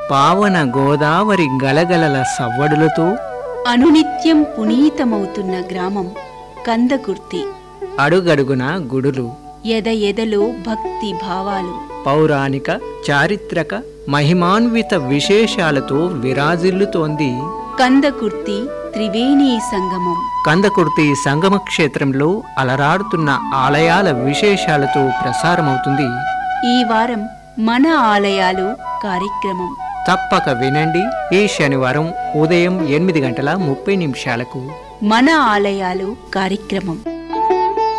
పావన గోదావరి గలగలల సవ్వడులతో అనునిత్యం పునీతమవుతున్న గ్రామం కందకుర్తి అడుగడుగున గుడులు ఎద ఎదలో భక్తి భావాలు పౌరాణిక చారిత్రక మహిమాన్విత విశేషాలతో విరాజిల్లుతోంది కందకుర్తి త్రివేణీ సంగమం కందకుర్తి సంగమ క్షేత్రంలో అలరాడుతున్న ఆలయాల విశేషాలతో ప్రసారమవుతుంది ఈ వారం మన ఆలయాలు కార్యక్రమం తప్పక వినండి ఈ శనివారం ఉదయం ఎనిమిది గంటల ముప్పై నిమిషాలకు మన ఆలయాలు కార్యక్రమం